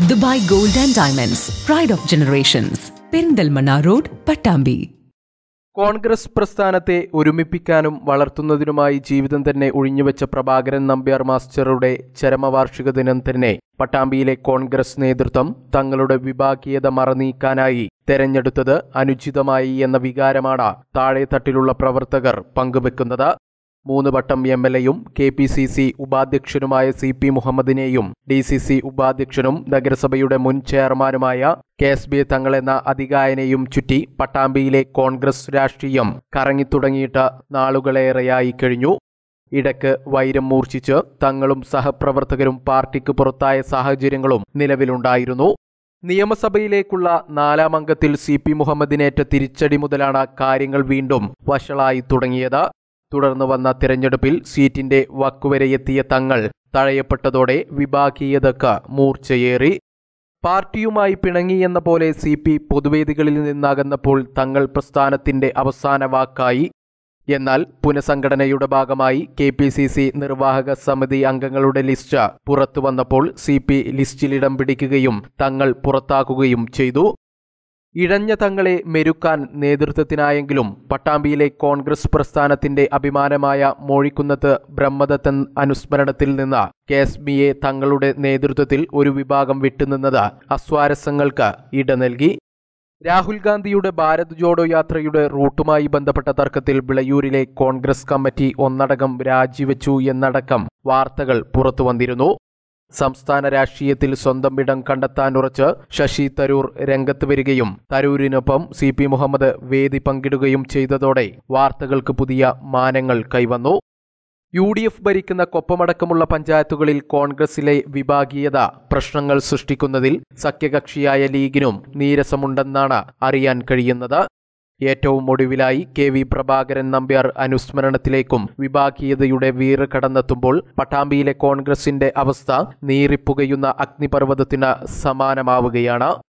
Dubai gold and diamonds pride of generations Perinthalmanna road Pattambi Congress പ്രസ്ഥാനത്തെ ഒരുമിപ്പിക്കാനും വളർത്തുന്നതിനുമായി ജീവിതം തന്നെ ഒഴിഞ്ഞുവെച്ച പ്രഭാകരൻ നമ്പ്യാർ മാസ്റ്ററുടെ ചരമവാർഷിക ദിനം തന്നെ പട്ടാമ്പിയിലെ കോൺഗ്രസ് നേതൃത്വം തങ്ങളുടെ വിഭാഗീയത മറനീക്കാനായി തെരഞ്ഞെടുത്തത് അനുചിതമായി എന്ന വികാരമാണ് താഴെത്തട്ടിലുള്ള പ്രവർത്തകർ പങ്കുവെക്കുന്നത് മൂന്ന് വട്ടം എം എൽ എയും കെ പി സി സി ഉപാധ്യക്ഷനുമായ സി പി മുഹമ്മദിനെയും ഡി സി സി ഉപാധ്യക്ഷനും നഗരസഭയുടെ മുൻ ചെയർമാനുമായ കെ എസ് ബി തങ്ങളെന്ന അധികായനെയും ചുറ്റി പട്ടാമ്പിയിലെ കോൺഗ്രസ് രാഷ്ട്രീയം കറങ്ങിത്തുടങ്ങിയിട്ട് നാളുകളേറെയായി കഴിഞ്ഞു ഇടയ്ക്ക് വൈരം മൂർച്ഛിച്ച് തങ്ങളും സഹപ്രവർത്തകരും പാർട്ടിക്ക് പുറത്തായ സാഹചര്യങ്ങളും നിലവിലുണ്ടായിരുന്നു നിയമസഭയിലേക്കുള്ള നാലാം അംഗത്തിൽ സി പി മുഹമ്മദിനേറ്റ തിരിച്ചടി മുതലാണ് കാര്യങ്ങൾ വീണ്ടും വഷളായി തുടങ്ങിയത് തുടർന്ന് വന്ന തിരഞ്ഞെടുപ്പിൽ സീറ്റിന്റെ വക്കുവരെ എത്തിയ തങ്ങൾ തഴയപ്പെട്ടതോടെ വിഭാഗീയതക്ക് മൂർച്ചയേറി പാർട്ടിയുമായി പിണങ്ങിയെന്ന പോലെ സി പി പൊതുവേദികളിൽ നിന്നകന്നപ്പോൾ തങ്ങൾ പ്രസ്ഥാനത്തിന്റെ അവസാന വാക്കായി എന്നാൽ പുനഃസംഘടനയുടെ ഭാഗമായി കെ പി സി സി നിർവാഹക സമിതി അംഗങ്ങളുടെ ലിസ്റ്റ് പുറത്തു വന്നപ്പോൾ സി പി ലിസ്റ്റിലിടം പിടിക്കുകയും തങ്ങൾ പുറത്താക്കുകയും ചെയ്തു ഇഴഞ്ഞ തങ്ങളെ മെരുക്കാൻ നേതൃത്വത്തിനായെങ്കിലും പട്ടാമ്പിയിലെ കോൺഗ്രസ് പ്രസ്ഥാനത്തിന്റെ അഭിമാനമായ മോഴിക്കുന്നത്ത് ബ്രഹ്മദത്തൻ അനുസ്മരണത്തിൽ നിന്ന് കെ എസ് ബിയെ തങ്ങളുടെ നേതൃത്വത്തിൽ ഒരു വിഭാഗം വിട്ടുനിന്നത് അസ്വാരസ്യങ്ങൾക്ക് ഇട നൽകി രാഹുൽ ഗാന്ധിയുടെ ഭാരത് ജോഡോ യാത്രയുടെ റൂട്ടുമായി ബന്ധപ്പെട്ട തർക്കത്തിൽ വിളയൂരിലെ കോൺഗ്രസ് കമ്മിറ്റി ഒന്നടങ്കം രാജിവെച്ചു എന്നടക്കം വാർത്തകൾ പുറത്തു വന്നിരുന്നു സംസ്ഥാന രാഷ്ട്രീയത്തിൽ സ്വന്തം ഇടം കണ്ടെത്താനുറച്ച് ശശി തരൂർ രംഗത്ത് വരികയും തരൂരിനൊപ്പം സി പി മുഹമ്മദ് വേദി പങ്കിടുകയും ചെയ്തതോടെ വാർത്തകൾക്ക് പുതിയ മാനങ്ങൾ കൈവന്നു യു ഡി എഫ് ഭരിക്കുന്ന കൊപ്പമടക്കമുള്ള പഞ്ചായത്തുകളിൽ കോൺഗ്രസിലെ വിഭാഗീയത പ്രശ്നങ്ങൾ സൃഷ്ടിക്കുന്നതിൽ സഖ്യകക്ഷിയായ ലീഗിനും നീരസമുണ്ടെന്നാണ് അറിയാൻ കഴിയുന്നത് ഏറ്റവും ഒടുവിലായി കെ വി പ്രഭാകരൻ നമ്പ്യാർ അനുസ്മരണത്തിലേക്കും വിഭാഗീയതയുടെ വീറ് കടന്നെത്തുമ്പോൾ പട്ടാമ്പിയിലെ കോൺഗ്രസിന്റെ അവസ്ഥ നീറിപ്പുകയുന്ന അഗ്നിപർവ്വതത്തിന് സമാനമാവുകയാണ്